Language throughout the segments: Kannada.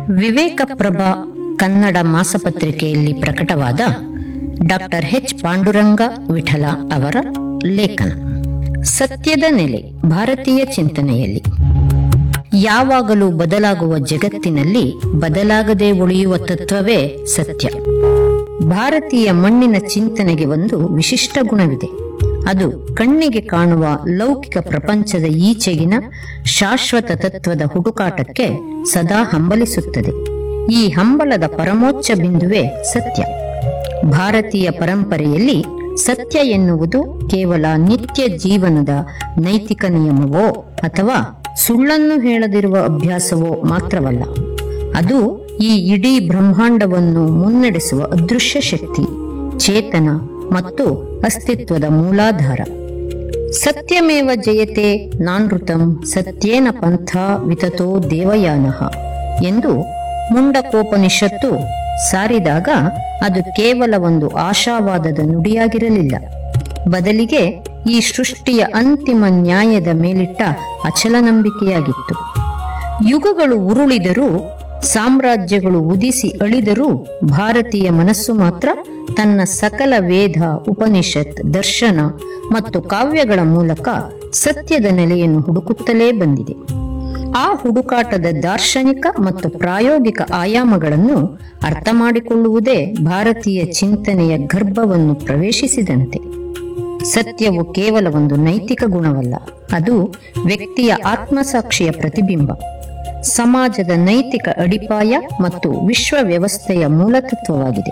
ವಿವೇಕ ಪ್ರಭಾ ಕನ್ನಡ ಮಾಸಪತ್ರಿಕೆಯಲ್ಲಿ ಪ್ರಕಟವಾದ ಡಾಕ್ಟರ್ ಎಚ್ ಪಾಂಡುರಂಗ ವಿಠಲ ಅವರ ಲೇಖನ ಸತ್ಯದ ನೆಲೆ ಭಾರತೀಯ ಚಿಂತನೆಯಲ್ಲಿ ಯಾವಾಗಲೂ ಬದಲಾಗುವ ಜಗತ್ತಿನಲ್ಲಿ ಬದಲಾಗದೆ ಉಳಿಯುವ ತತ್ವವೇ ಸತ್ಯ ಭಾರತೀಯ ಮಣ್ಣಿನ ಚಿಂತನೆಗೆ ಒಂದು ವಿಶಿಷ್ಟ ಗುಣವಿದೆ ಅದು ಕಣ್ಣಿಗೆ ಕಾಣುವ ಲೌಕಿಕ ಪ್ರಪಂಚದ ಈಚೆಗಿನ ಶಾಶ್ವತ ತತ್ವದ ಹುಡುಕಾಟಕ್ಕೆ ಸದಾ ಹಂಬಲಿಸುತ್ತದೆ ಈ ಹಂಬಲದ ಪರಮೋಚ್ಚ ಬಿಂದುವೇ ಸತ್ಯ ಭಾರತೀಯ ಪರಂಪರೆಯಲ್ಲಿ ಸತ್ಯ ಎನ್ನುವುದು ಕೇವಲ ನಿತ್ಯ ಜೀವನದ ನೈತಿಕ ನಿಯಮವೋ ಅಥವಾ ಸುಳ್ಳನ್ನು ಹೇಳದಿರುವ ಅಭ್ಯಾಸವೋ ಮಾತ್ರವಲ್ಲ ಅದು ಈ ಇಡೀ ಬ್ರಹ್ಮಾಂಡವನ್ನು ಮುನ್ನಡೆಸುವ ಅದೃಶ್ಯ ಶಕ್ತಿ ಚೇತನ ಮತ್ತು ಅಸ್ತಿತ್ವದ ಮೂಲಾಧಾರ ಸತ್ಯಮೇವ ಜಯತೆ ನಾನೃತಂ ಸತ್ಯೇನ ಪಂಥ ವಿತತೋ ದೇವಯಾನಃ ಎಂದು ಮುಂಡಕೋಪನಿಷತ್ತು ಸಾರಿದಾಗ ಅದು ಕೇವಲ ಒಂದು ಆಶಾವಾದದ ನುಡಿಯಾಗಿರಲಿಲ್ಲ ಬದಲಿಗೆ ಈ ಸೃಷ್ಟಿಯ ಅಂತಿಮ ನ್ಯಾಯದ ಮೇಲಿಟ್ಟ ಅಚಲ ನಂಬಿಕೆಯಾಗಿತ್ತು ಯುಗಗಳು ಉರುಳಿದರೂ ಸಾಮ್ರಾಜ್ಯಗಳು ಉದಿಸಿ ಅಳಿದರೂ ಭಾರತೀಯ ಮನಸ್ಸು ಮಾತ್ರ ತನ್ನ ಸಕಲ ವೇದ ಉಪನಿಷತ್ ದರ್ಶನ ಮತ್ತು ಕಾವ್ಯಗಳ ಮೂಲಕ ಸತ್ಯದ ನೆಲೆಯನ್ನು ಹುಡುಕುತ್ತಲೇ ಬಂದಿದೆ ಆ ಹುಡುಕಾಟದ ದಾರ್ಶನಿಕ ಮತ್ತು ಪ್ರಾಯೋಗಿಕ ಆಯಾಮಗಳನ್ನು ಅರ್ಥ ಮಾಡಿಕೊಳ್ಳುವುದೇ ಭಾರತೀಯ ಚಿಂತನೆಯ ಗರ್ಭವನ್ನು ಪ್ರವೇಶಿಸಿದಂತೆ ಸತ್ಯವು ಕೇವಲ ಒಂದು ನೈತಿಕ ಗುಣವಲ್ಲ ಅದು ವ್ಯಕ್ತಿಯ ಆತ್ಮಸಾಕ್ಷಿಯ ಪ್ರತಿಬಿಂಬ ಸಮಾಜದ ನೈತಿಕ ಅಡಿಪಾಯ ಮತ್ತು ವಿಶ್ವ ವ್ಯವಸ್ಥೆಯ ಮೂಲತತ್ವವಾಗಿದೆ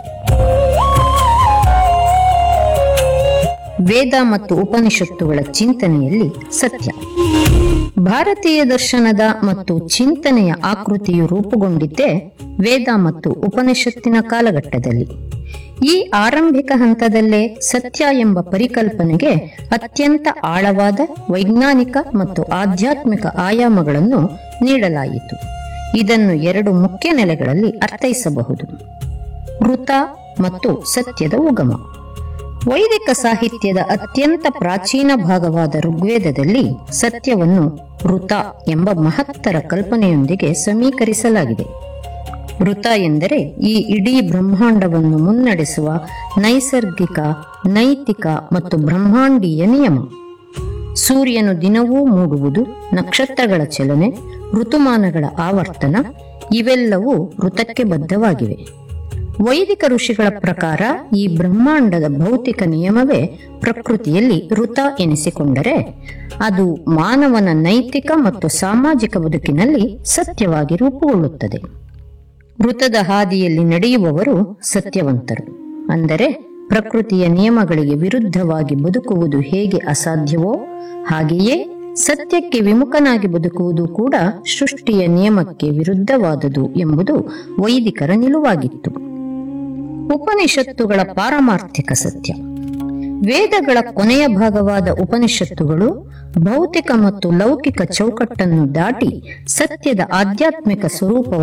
ವೇದ ಮತ್ತು ಉಪನಿಷತ್ತುಗಳ ಚಿಂತನೆಯಲ್ಲಿ ಸತ್ಯ ಭಾರತೀಯ ದರ್ಶನದ ಮತ್ತು ಚಿಂತನೆಯ ಆಕೃತಿಯು ರೂಪುಗೊಂಡಿದ್ದೇ ವೇದ ಮತ್ತು ಉಪನಿಷತ್ತಿನ ಕಾಲಘಟ್ಟದಲ್ಲಿ ಈ ಆರಂಭಿಕ ಹಂತದಲ್ಲೇ ಸತ್ಯ ಎಂಬ ಪರಿಕಲ್ಪನೆಗೆ ಅತ್ಯಂತ ಆಳವಾದ ವೈಜ್ಞಾನಿಕ ಮತ್ತು ಆಧ್ಯಾತ್ಮಿಕ ಆಯಾಮಗಳನ್ನು ನೀಡಲಾಯಿತು ಇದನ್ನು ಎರಡು ಮುಖ್ಯ ನೆಲೆಗಳಲ್ಲಿ ಅರ್ಥೈಸಬಹುದು ಋತ ಮತ್ತು ಸತ್ಯದ ಉಗಮ ವೈದಿಕ ಸಾಹಿತ್ಯದ ಅತ್ಯಂತ ಪ್ರಾಚೀನ ಭಾಗವಾದ ಋಗ್ವೇದದಲ್ಲಿ ಸತ್ಯವನ್ನು ಋತ ಎಂಬ ಮಹತ್ತರ ಕಲ್ಪನೆಯೊಂದಿಗೆ ಸಮೀಕರಿಸಲಾಗಿದೆ ಋತ ಎಂದರೆ ಈ ಇಡೀ ಬ್ರಹ್ಮಾಂಡವನ್ನು ಮುನ್ನಡೆಸುವ ನೈಸರ್ಗಿಕ ನೈತಿಕ ಮತ್ತು ಬ್ರಹ್ಮಾಂಡೀಯ ನಿಯಮ ಸೂರ್ಯನು ದಿನವೂ ಮೂಡುವುದು ನಕ್ಷತ್ರಗಳ ಚಲನೆ ಋತುಮಾನಗಳ ಆವರ್ತನ ಇವೆಲ್ಲವೂ ಋತಕ್ಕೆ ಬದ್ಧವಾಗಿವೆ ವೈದಿಕ ಋಷಿಗಳ ಪ್ರಕಾರ ಈ ಬ್ರಹ್ಮಾಂಡದ ಭೌತಿಕ ನಿಯಮವೇ ಪ್ರಕೃತಿಯಲ್ಲಿ ಋತ ಎನಿಸಿಕೊಂಡರೆ ಅದು ಮಾನವನ ನೈತಿಕ ಮತ್ತು ಸಾಮಾಜಿಕ ಬದುಕಿನಲ್ಲಿ ಸತ್ಯವಾಗಿ ರೂಪುಗೊಳ್ಳುತ್ತದೆ ಋತದ ಹಾದಿಯಲ್ಲಿ ನಡೆಯುವವರು ಸತ್ಯವಂತರು ಅಂದರೆ ಪ್ರಕೃತಿಯ ನಿಯಮಗಳಿಗೆ ವಿರುದ್ಧವಾಗಿ ಬದುಕುವುದು ಹೇಗೆ ಅಸಾಧ್ಯವೋ ಹಾಗೆಯೇ ಸತ್ಯಕ್ಕೆ ವಿಮುಖನಾಗಿ ಬದುಕುವುದು ಕೂಡ ಸೃಷ್ಟಿಯ ನಿಯಮಕ್ಕೆ ವಿರುದ್ಧವಾದುದು ಎಂಬುದು ವೈದಿಕರ ನಿಲುವಾಗಿತ್ತು ಉಪನಿಷತ್ತುಗಳ ಪಾರಮಾರ್ಥಿಕ ಸತ್ಯ ವೇದಗಳ ಕೊನೆಯ ಭಾಗವಾದ ಉಪನಿಷತ್ತುಗಳು ಭೌತಿಕ ಮತ್ತು ಲೌಕಿಕ ಚೌಕಟ್ಟನ್ನು ದಾಟಿ ಸತ್ಯದ ಆಧ್ಯಾತ್ಮಿಕ ಸ್ವರೂಪವನ್ನು